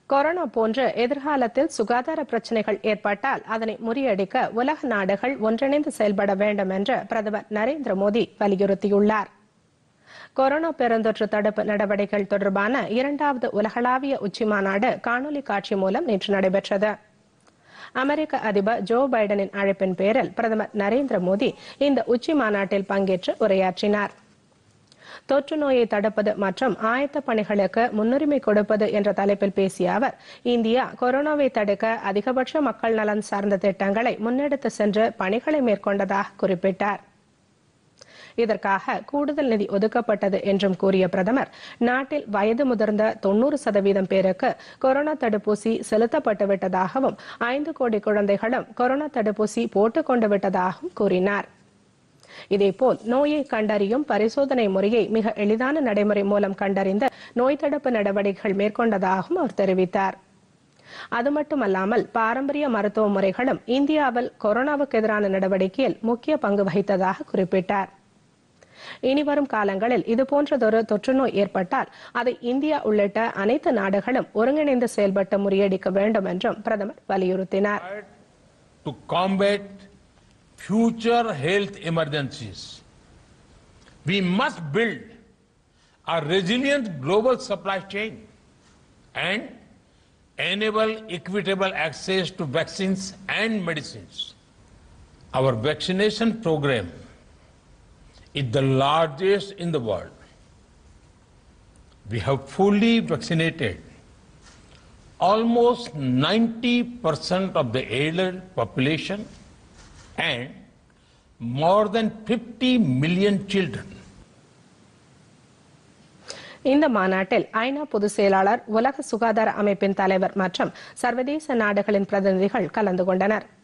Corona போன்ற எதிர்காலத்தில் சுகாதார பிரச்சனைகள் ஏற்பட்டால் அதனை முறியடிக்க உலக நாடுகள் ஒன்றிணைந்து செயல்பட வேண்டும் என்று பிரதமர் நரேந்திர மோடி வலியுறுத்தியுள்ளார் கொரோனா பெருந்தொற்று தடுப்பு நடவடிக்கைகள் தொடர்பான இரண்டாவது உலகளாவிய உச்சி மாநாடு காணொலி காட்சி மூலம் நேற்று நடைபெற்றது அமெரிக்க அதிபர் ஜோ பைடனின் அழைப்பின் பேரில் பிரதமர் நரேந்திர மோடி இந்த உச்சி மாநாட்டில் பங்கேற்று உரையாற்றினார் தொற்று நோயை தடுப்பது மற்றும் ஆயத்த பணிகளுக்கு முன்னுரிமை கொடுப்பது என்ற தலைப்பில் பேசிய அவர் இந்தியா கொரோனாவை தடுக்க அதிகபட்ச மக்கள் நலன் சார்ந்த திட்டங்களை முன்னெடுத்து சென்று பணிகளை மேற்கொண்டதாக குறிப்பிட்டார் இதற்காக கூடுதல் நிதி ஒதுக்கப்பட்டது என்றும் கூறிய பிரதமர் நாட்டில் வயது முதிர்ந்த தொன்னூறு சதவீதம் பேருக்கு கொரோனா தடுப்பூசி செலுத்தப்பட்டு விட்டதாகவும் ஐந்து கோடி குழந்தைகளும் கொரோனா தடுப்பூசி போட்டுக் கொண்டு விட்டதாகவும் கூறினார் இதேபோல் நோயை கண்டறியும் பரிசோதனை முறையை மிக எளிதான நடைமுறை மூலம் கண்டறிந்து நோய் தடுப்பு நடவடிக்கைகள் மேற்கொண்டதாகவும் அவர் தெரிவித்தார் அது மட்டுமல்லாமல் பாரம்பரிய மருத்துவ முறைகளும் இந்தியாவில் கொரோனாவுக்கு எதிரான நடவடிக்கையில் முக்கிய பங்கு வகித்ததாக குறிப்பிட்டார் இனிவரும் காலங்களில் இதுபோன்றதொரு தொற்று நோய் ஏற்பட்டால் அதை இந்தியா உள்ளிட்ட அனைத்து நாடுகளும் ஒருங்கிணைந்து செயல்பட்டு முறியடிக்க வேண்டும் என்றும் பிரதமர் வலியுறுத்தினார் to combat future health emergencies. We must build a resilient global supply chain and enable equitable access to vaccines and medicines. Our vaccination program is the largest in the world. We have fully vaccinated almost 90% of the adult population and more than 50 million children. இந்த மாநாட்டில் ஐநா பொதுச் செயலாளர் உலக சுகாதார அமைப்பின் தலைவர் மற்றும் சர்வதேச நாடுகளின் பிரதிநிதிகள் கலந்து கொண்டனர்